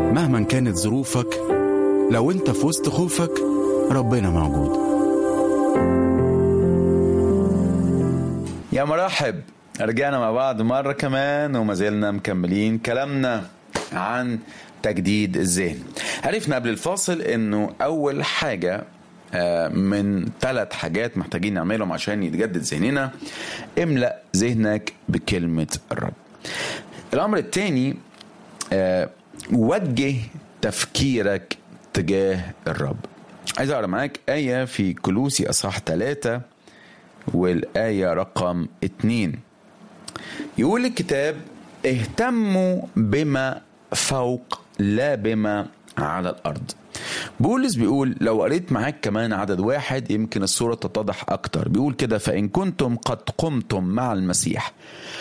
مهما كانت ظروفك لو انت في وسط خوفك ربنا موجود يا مرحب رجعنا مع بعض مرة كمان وما زلنا مكملين كلامنا عن تجديد الذهن عرفنا قبل الفاصل انه اول حاجة آه، من ثلاث حاجات محتاجين نعملهم عشان يتجدد ذهننا املأ ذهنك بكلمة الرب الامر الثاني وجه تفكيرك تجاه الرب عايز اقرا معاك آية في كلوسي اصحاح ثلاثة والآية رقم اتنين يقول الكتاب اهتموا بما فوق لا بما على الأرض بولس بيقول لو قريت معاك كمان عدد واحد يمكن الصورة تتضح أكتر بيقول كده فإن كنتم قد قمتم مع المسيح